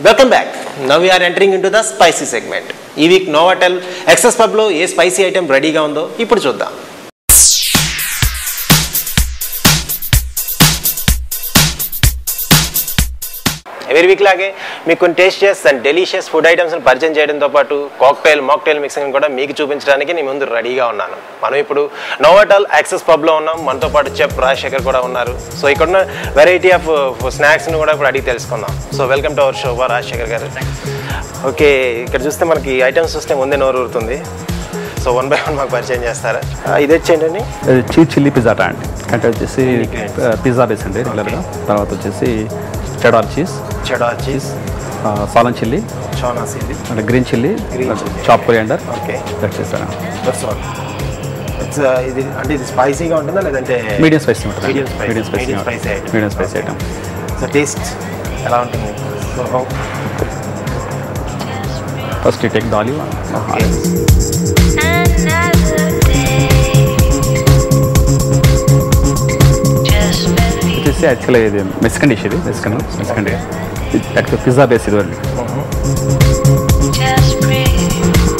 Welcome back now we're entering in to the spicy segment ఈ week Novotel excess పబ్లో ఏ spicy item రెడీగా ఉందో ఇప్పుడు చూద్దాం ఎవరి వీక్ లాగే మీకు కొన్ని టేస్టియస్ అండ్ డెలిషియస్ ఫుడ్ ఐటమ్స్ని పరిచయం చేయడంతో పాటు కాక్టైల్ మాక్టైల్ మిక్సింగ్ కూడా మీకు చూపించడానికి నేను ముందు రెడీగా ఉన్నాను మనం ఇప్పుడు నోవాటల్ యాక్సెస్ పబ్లో ఉన్నాం మనతో పాటు చెప్ రాజశేఖర్ కూడా ఉన్నారు సో ఇక్కడ ఉన్న వెరైటీ ఆఫ్ స్నాక్స్ని కూడా ఇప్పుడు అడిగి తెలుసుకుందాం so welcome to our show Rajasekhar గారు ఓకే ఇక్కడ చూస్తే మనకి ఐటమ్స్ చూస్తే ముందే నోరు ఊరుతుంది సో వన్ బై వన్ మాకు పరిచయం చేస్తారా ఆ, ఇది వచ్చేయండి చీజ్ చిల్లీ పిజ్జా అండి అంటే వచ్చేసి పిజ్జా బేస్ అండి రెగ్యులర్గా తర్వాత వచ్చేసి చెడార్ చీజ్ చెడా చీజ్ సాలన్ చిల్లీ చోనా సిల్లీ అంటే green chilli Green chilli. Chop coriander okay cut చేస్తాను దట్స్ ఆల్ ఇట్స్ ఇది అంటే ఇది స్పైసీగా ఉంటుందా లేదంటే మీడియం స్పైసీ ఉంటుంది Medium spicy. Medium spicy Medium spicy item. Medium spicy item so taste ఎలా ఉంటుంది సో how- ఫస్ట్ టేక్ దాలి Another day. Just better వచ్చేసి యాక్చువల్గా ఇది మెస్కన్ డిష్ ఇది Mexican Mexican dish actual pizza base ఇది వాళ్ళు just breathe.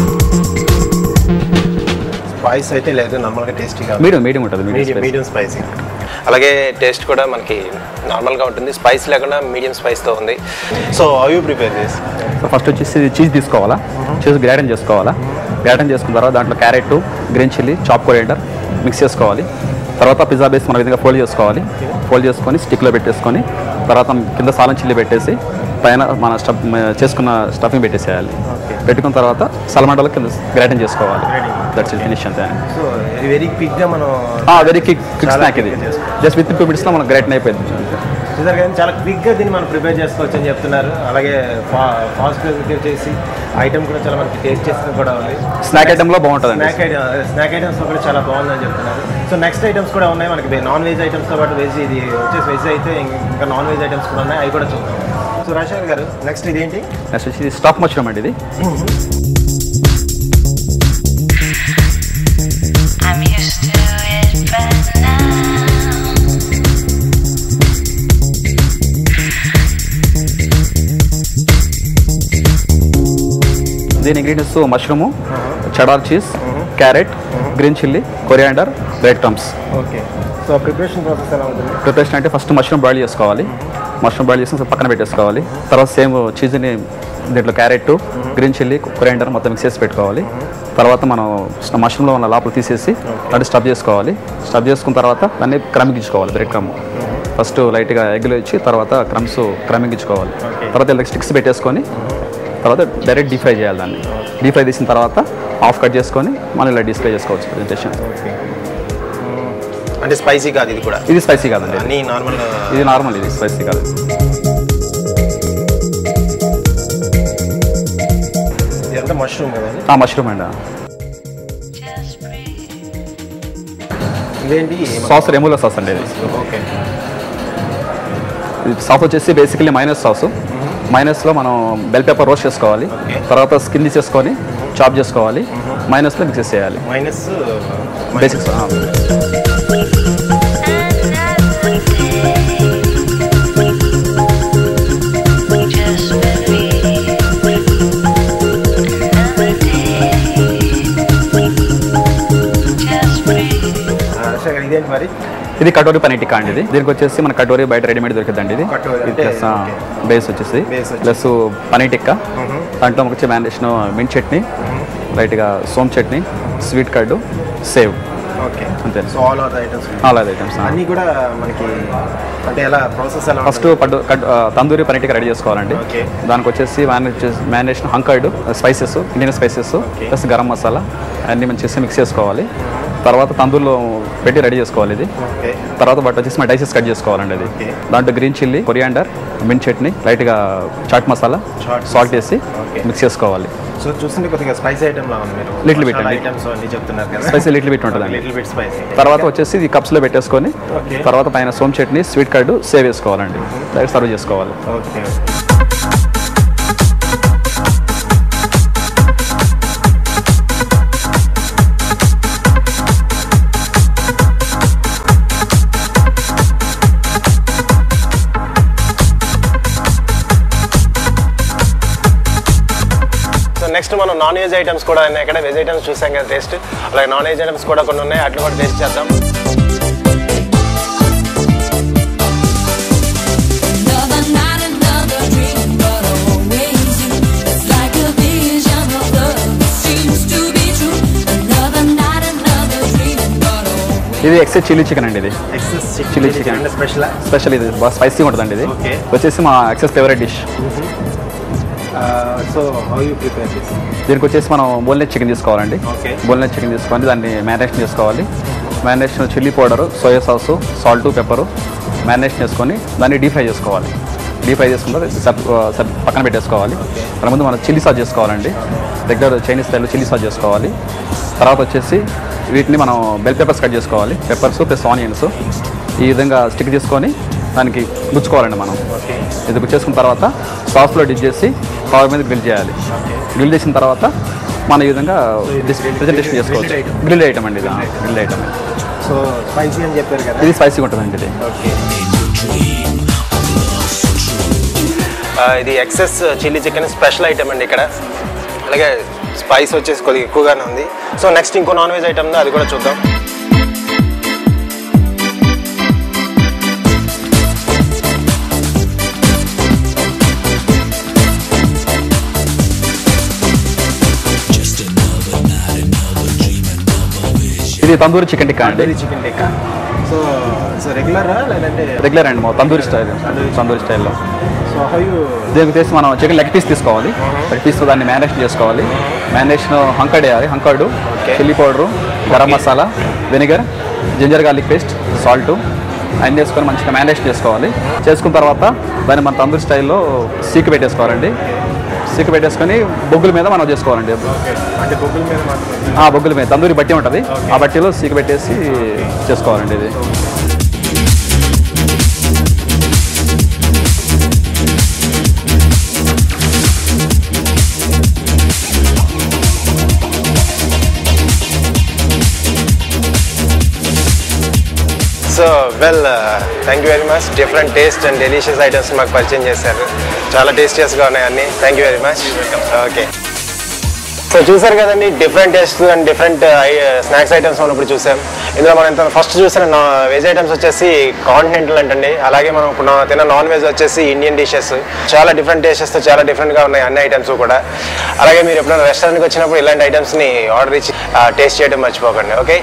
స్పైస్ అయితే లేదు నార్మల్గా టేస్టీగా మీడియం మీడియం ఉంటుంది మీడియం మీడియం మీడియం స్పైసీ అలాగే టేస్ట్ కూడా మనకి నార్మల్గా ఉంటుంది స్పైస్ లేకుండా మీడియం స్పైస్తో ఉంది సో హౌ యూ ప్రిపేర్ చేసి సో ఫస్ట్ వచ్చేసి చీజ్ తీసుకోవాలా చీజ్ గ్రాడన్ చేసుకోవాలా గ్రాడన్ చేసుకున్న తర్వాత దాంట్లో carrot green chilli chop coriander mix చేసుకోవాలి తర్వాత పిజ్జా బేస్ మన విధంగా ఫోల్డ్ చేసుకోవాలి ఫోల్డ్ చేసుకొని స్టిక్లో పెట్టేసుకొని తర్వాత కింద సాలం చిల్లీ పెట్టేసి పైన మన స్టఫ్ చేసుకున్న స్టఫింగ్ పెట్టేసేయాలి పెట్టుకున్న తర్వాత సలమండలో కింద గ్రాటన్ చేసుకోవాలి దట్స్ ఫినిష్ అంతే సో వెరీ క్విక్గా మనం వెరీ క్విక్ క్విక్ చాలా స్నాక్ ఇది quick గా చేసుకోవాలి. జస్ట్ విత్ టూ మినిట్స్లో మనకు గ్రాటన్ అయిపోయింది చూసారు కదా చాలా క్విక్గా దీన్ని మనం ప్రిపేర్ చేసుకోవచ్చు అని చెప్తున్నారు అలాగే ఫా ఫాస్ట్గా ప్రిపేర్ చేసి ఐటమ్ కూడా చాలా మనకి టేస్ట్ చేసిన కూడా ఉంది స్నాక్ ఐటెంలో బాగుంటుందండి స్నాక్ ఐటమ్ స్నాక్ ఐటమ్స్ కూడా చాలా బాగుందని చెప్తున్నారు సో నెక్స్ట్ ఐటమ్స్ కూడా ఉన్నాయి మనకి నాన్ వెజ్ ఐటమ్స్తో పాటు వెజ్ ఇది వచ్చేసి వెజ్ అయితే ఇంకా నాన్ వెజ్ ఐటమ్స్ కూడా ఉన్నాయి అవి కూడా చూద్దాం సో రాజశేఖర్ గారు నెక్స్ట్ ఇదేంటి నెక్స్ట్ వచ్చి స్టాప్ మష్రూమ్ అండి ఇది I'm used to it by now. దీని ingredients mushroom cheddar cheese carrot green chilli coriander bread crumbs okay so preparation process ఎలా ఉంటుంది ప్రిపరేషన్ అంటే ఫస్ట్ మష్రూమ్ బాయిల్ చేసుకోవాలి మష్రూమ్ బాయిల్ చేసుకుని పక్కన పెట్టేసుకోవాలి తర్వాత సేమ్ చీజ్ని దీంట్లో క్యారెట్ గ్రీన్ చిల్లీ కొరియాండర్ మొత్తం మిక్స్ చేసి పెట్టుకోవాలి తర్వాత మనం మష్రూమ్లో ఉన్న లోపల తీసేసి అంటే స్టఫ్ చేసుకోవాలి స్టఫ్ చేసుకున్న తర్వాత దాన్ని క్రమించుకోవాలి బ్రెడ్ క్రమ్ ఫస్ట్ లైట్గా ఎగ్లో ఇచ్చి తర్వాత క్రమ్స్ క్రమించుకోవాలి తర్వాత ఇలా స్టిక్స్ పెట్టేసుకొని తర్వాత డైరెక్ట్ డీప్ ఫ్రై చేయాలి దాన్ని డీప్ ఫ్రై చేసిన తర్వాత ఆఫ్ కట్ చేసుకొని మనం ఇలా డిస్ప్లే చేసుకోవచ్చు ప్రజెంటేషన్ ఓకే అంటే స్పైసీ కాదు ఇది కూడా ఇది స్పైసీ కాదండి అన్నీ నార్మల్ ఇది నార్మల్ ఇది స్పైసీ కాదు ఇదంతా మష్రూమ్ కదండి ఆ మష్రూమ్ అండి Just breathe. ఇదేంటి సాస్ రెమూలా సాస్ అండి ఇది ఓకే ఇది సాస్ వచ్చేసి బేసికలీ మైనస్ సాస్ మైనస్లో మనం బెల్ పేపర్ రోస్ట్ చేసుకోవాలి Okay. తర్వాత స్కిన్ తీసేసుకొని చాప్ చేసుకోవాలి మైనస్లో మిక్స్ చేయాలి mayonnaise basics Another day. Just breathe. Another day. Just breathe. Rajasekhar ఇదేంటి మరి ఇది కటోరీ పనీర్ టిక్కా అండి ఇది దీనికి వచ్చేసి మన కటోరీ బయట రెడీమేడ్ దొరుకుతుందండి ఇది కటోరీ ఇది అంటే, ప్లస్ okay. బేస్ వచ్చేసి Base వచ్చేసి. ప్లస్ పనీర్ టిక్కా దాంట్లో వచ్చి మ్యారినేషన్ మింట్ చట్నీ లైట్గా సోమ్ chutney sweet curd sev okay అంతే సో ఆల్ ఆర్ ఐటమ్స్ అలా ఐటమ్స్ అన్నీ కూడా మనకి అంటే ఎలా ప్రాసెస్ ఎలా ఫస్ట్ పడ్డు కట్ ఆ, తందూరి పనీర్ టిక్కా రెడీ చేసుకోవాలండి Okay. దానికి వచ్చేసి marination hung curd spices Indian spices Okay. Plus garam masala అన్నీ మంచి మిక్స్ చేసుకోవాలి తర్వాత తందూరులో పెట్టి రెడీ చేసుకోవాలి ఇది ఓకే తర్వాత బట్ వచ్చేసి మన డైసెస్ కట్ చేసుకోవాలండి అది Okay. దాంట్లో green chilli coriander mint chutney లైట్గా చాట్ మసాలా Chaat సాల్ట్ వేసి Okay. మిక్స్ చేసుకోవాలి సో చూస్తుంటే కొద్దిగా స్పైసీ ఐటమ్ లా ఉంది మీరు Little bit అండి. ఐటమ్స్ అన్ని చెప్తున్నారు కదా స్పైసీ లిటిల్ బిట్ ఉంటుందండి లిటిల్ బిట్ స్పైసీ తర్వాత వచ్చేసి ఇది కప్స్లో పెట్టేసుకొని Okay. తర్వాత పైన సోమ్ చట్నీ స్వీట్ కర్డ్ సేవ్ వేసుకోవాలండి డైరెక్ట్ సర్వ్ చేసుకోవాలి ఓకే నెక్స్ట్ మనం నాన్ వెజ్ ఐటమ్స్ కూడా ఉన్నాయి ఇక్కడ వెజ్ ఐటమ్స్ చూసాం కదా టేస్ట్ అలాగే నాన్ వెజ్ ఐటమ్స్ కూడా కొన్ని ఉన్నాయి అట్లా కూడా టేస్ట్ చేద్దాం Another night, another dream, but always you. It's like a vision of love that seems to be true. Another night, another dream, but always. ఇది ఎక్సెస్ చిల్లీ చికెన్ అండి ఇది excess Chilli chicken. Special special ఇది బాగా spicy ఉంటుందండి ఇది Okay. వచ్చేసి మా excess favourite dish so how you prepare this దీనికి వచ్చేసి మనం బోన్లెస్ చికెన్ తీసుకోవాలండి Okay. బోన్లెస్ చికెన్ తీసుకొని దాన్ని మ్యారినేషన్ చేసుకోవాలి marination chilli powder soya sauce salt pepper marination చేసుకొని దాన్ని డీప్ ఫ్రై చేసుకోవాలి డీప్ ఫ్రై చేసుకున్న తర్వాత సప్ సప్ పక్కన పెట్టేసుకోవాలి దాని ముందు మనం చిల్లీ సాస్ చేసుకోవాలండి రెగ్యులర్ చైనీస్ స్టైల్లో చిల్లీ సాస్ చేసుకోవాలి తర్వాత వచ్చేసి వీటిని మనం బెల్ పెప్పర్స్ కట్ చేసుకోవాలి పెప్పర్స్ ప్లస్ ఆనియన్స్ ఈ విధంగా స్టిక్ చేసుకొని దానికి గుచ్చుకోవాలండి మనం ఇది గుచ్చేసుకున్న తర్వాత సాస్లో డిప్ చేసి పవర్ మీద గ్రిల్ చేయాలి గ్రిల్ చేసిన తర్వాత మన ఈ విధంగా ప్రెజెంటేషన్ చేసుకోవచ్చు గ్రిల్ ఐటమ్ అండి ఇది గ్రిల్ ఐటమ్ సో స్పైసీ అని చెప్పారు కదా ఇది స్పైసీగా ఉంటుందండి ఇది ఆ, ఇది excess chilli chicken special item అండి ఇక్కడ అలాగే స్పైస్ వచ్చేసి కొద్దిగా ఎక్కువగానే ఉంది సో నెక్స్ట్ ఇంకో నాన్ వెజ్ ఐటమ్ ఉంది అది కూడా చూద్దాం ఇది తందూరి చికెన్ టిక్కా అండి చికెన్ టిక్కా సో సో రెగ్యులరా లేదంటే రెగ్యులర్ అండి మా తందూరి స్టైల్ తందూరి స్టైల్లో సో హౌ యూ దీనికి తీసి మనం చికెన్ లెగ్ పీస్ తీసుకోవాలి లెగ్ పీస్ దాన్ని మ్యారినేషన్ చేసుకోవాలి మ్యారినేషన్ హంకర్డ్ వేయాలి hung Okay. Chilli powder garam masala vinegar ginger garlic paste salt అన్నీ వేసుకొని మంచిగా మ్యారినేషన్ చేసుకోవాలి చేసుకున్న తర్వాత దాన్ని మన తందూరి స్టైల్లో సీక్ పెట్టేసుకోవాలండి సీక్ పెట్టేసుకొని బొగ్గుల మీద మనం చేసుకోవాలండి అంటే బొగ్గుల మీద మాత్రం ఆ బొగ్గుల మీద తందూరి బట్టి ఉంటుంది ఆ బట్టీలో సీక పెట్టేసి చేసుకోవాలండి ఇది so well thank you very much different taste and delicious items మాకు పరిచయం చేశారు చాలా టేస్టియస్గా ఉన్నాయి అన్ని thank you very much okay so చూసారు కదండి different taste and different snacks items మనం ఇప్పుడు చూసాం ఇందులో మనం ఇంత ఫస్ట్ చూసిన వెజ్ ఐటమ్స్ వచ్చేసి కాంటినెంటల్ అంటండి అలాగే మనం ఇప్పుడు నా- తిన్న నాన్ వెజ్ వచ్చేసి ఇండియన్ డిషెస్ చాలా డిఫరెంట్ టేస్టెస్తో చాలా డిఫరెంట్గా ఉన్నాయి అన్ని ఐటమ్స్ కూడా అలాగే మీరు ఎప్పుడైనా రెస్టారెంట్కి వచ్చినప్పుడు ఇలాంటి ఐటమ్స్ని ఆర్డర్ ఇచ్చి టేస్ట్ చేయడం మర్చిపోకండి ఓకే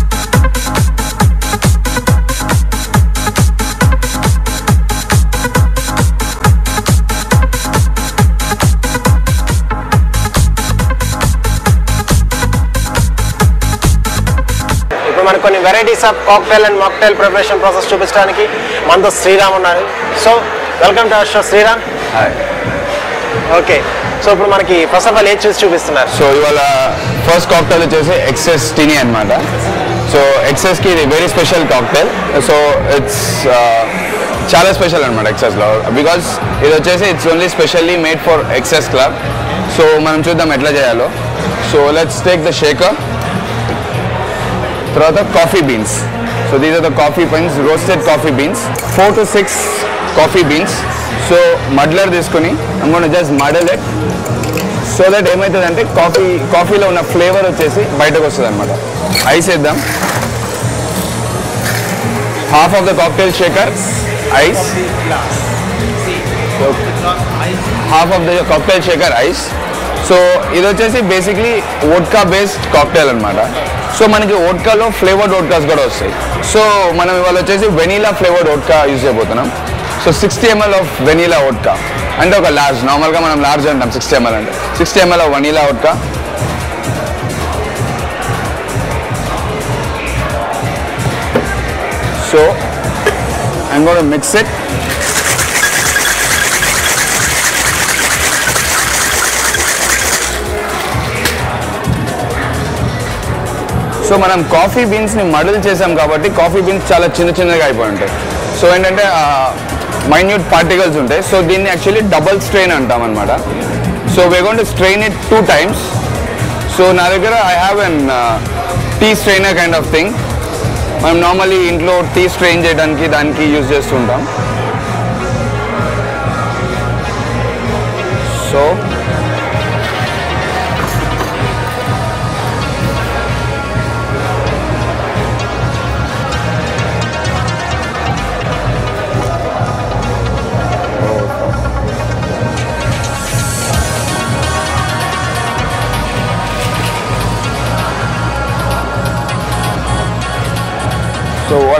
ఇప్పుడు మనకు కొన్ని varieties of cocktail and mocktail preparation process చూపించడానికి మనతో శ్రీరామ్ ఉన్నారు so welcome to our show Sriram okay so ఇప్పుడు మనకి ఫస్ట్ ఆఫ్ ఆల్ ఏది చూసి చూపిస్తున్నారు సో ఇవాళ ఫస్ట్ కాక్టైల్ వచ్చేసి ఎక్సెస్ టినీ అనమాట సో ఎక్సెస్కి ఇది very special cocktail so it's చాలా స్పెషల్ అనమాట ఎక్సెస్లో బికాస్ ఇది వచ్చేసి it's only specially made for excess club so మనం చూద్దాం ఎట్లా చేయాలో so let's take the shaker తర్వాత coffee beans so these are the coffee beans roasted coffee beans four to six coffee beans so muddler తీసుకొని అమ్మ just muddle it so that ఏమవుతుందంటే coffee కాఫీలో ఉన్న ఫ్లేవర్ వచ్చేసి బయటకు వస్తుంది అనమాట ఐస్ వేద్దాం half of the cocktail shaker ice half of the cocktail shaker ice so ఇది వచ్చేసి బేసిక్లీ వోడ్కా బేస్డ్ కాక్టైల్ అనమాట సో మనకి వోడ్కాలో ఫ్లేవర్డ్ వోడ్కాస్ కూడా వస్తాయి సో మనం ఇవాళ వచ్చేసి వెనీలా ఫ్లేవర్డ్ వోడ్కా యూజ్ చేయబోతున్నాం so sixty ML of vanilla vodka అంటే ఒక లార్జ్ నార్మల్గా మనం లార్జ్ అంటాం సిక్స్టీ ఎంఎల్ అంటే sixty ML of vanilla vodka so I'm going to mix it. So మనం కాఫీ బీన్స్ని మడల్ చేసాం కాబట్టి కాఫీ బీన్స్ చాలా చిన్న చిన్నగా అయిపోయి ఉంటాయి సో ఏంటంటే మైన్యూట్ పార్టికల్స్ ఉంటాయి సో దీన్ని యాక్చువల్లీ డబల్ స్ట్రెయిన్ అంటాం అనమాట so we gonna strain it two times so నా దగ్గర I have an tea strainer kind of thing మనం నార్మల్లీ ఇంట్లో టీ స్ట్రెయిన్ చేయడానికి దానికి యూజ్ చేస్తుంటాం so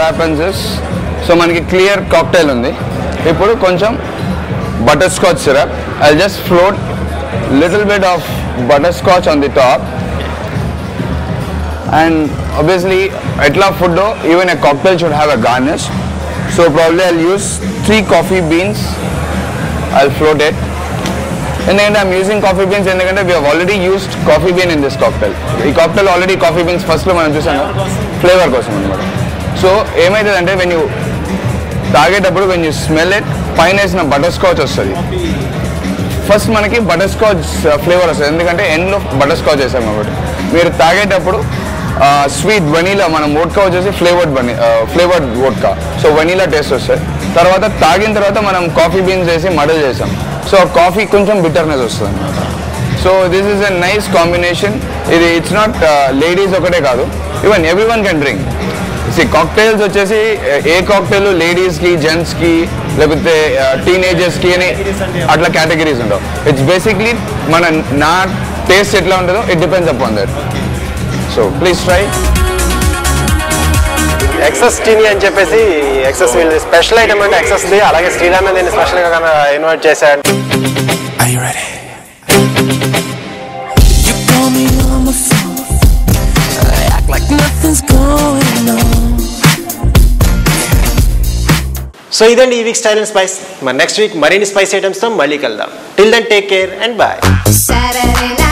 what happens is so మనకి క్లియర్ కాక్టైల్ ఉంది ఇప్పుడు కొంచెం butter scotch syrup I just float little bit of butter scotch on the top and obviously ఎట్లా food even a cocktail should have a garnish so probably I use three coffee beans I float it ఎందుకంటే I'm using coffee beans ఎందుకంటే we already used coffee bean in this cocktail ఈ cocktail already coffee beans ఫస్ట్లో మనం చూసాము flavour కోసం అనమాట so ఏమవుతుందంటే when you తాగేటప్పుడు వెన్ యూ స్మెల్ ఇట్ పైన వేసిన బటర్ స్కాచ్ వస్తుంది ఫస్ట్ మనకి బటర్ స్కాచ్ ఫ్లేవర్ వస్తుంది ఎందుకంటే ఎండ్లో బటర్ స్కాచ్ వేసాం కాబట్టి మీరు తాగేటప్పుడు స్వీట్ వనీలా మనం వోడ్కా వచ్చేసి ఫ్లేవర్డ్ వనీ flavoured vodka so vanilla taste వస్తుంది తర్వాత తాగిన తర్వాత మనం కాఫీ బీన్స్ వేసి మడల్ చేసాం సో కాఫీ కొంచెం బిటర్నెస్ వస్తుంది అనమాట so this is a nice combination ఇది ఇట్స్ నాట్ లేడీస్ ఒకటే కాదు even everyone can drink these cocktails వచ్చేసి ఏ కాక్టైల్ లేడీస్కి జెంట్స్కి లేకపోతే టీనేజర్స్కి అని అట్లా కేటగిరీస్ ఉండవు ఇట్స్ బేసిక్లీ మన నా టేస్ట్ ఎట్లా ఉంటుందో it depends upon that so please try excess టీని అని చెప్పేసి ఎక్సెస్ వీళ్ళు స్పెషల్ ఐటమ్ అంటే ఎక్సెస్ ది అలాగే శ్రీరామ్ దీన్ని స్పెషల్ గా ఇన్వైట్ చేశాడు Are you ready? You call me on the phone. I act like nothing's going on. So ఇదండి ఈ వీక్ స్టైల్ అండ్ స్పైస్ మరి నెక్స్ట్ వీక్ మరిన్ని స్పైస్ ఐటమ్స్తో మళ్ళీ కలుద్దాం till then take care and bye Saturday night.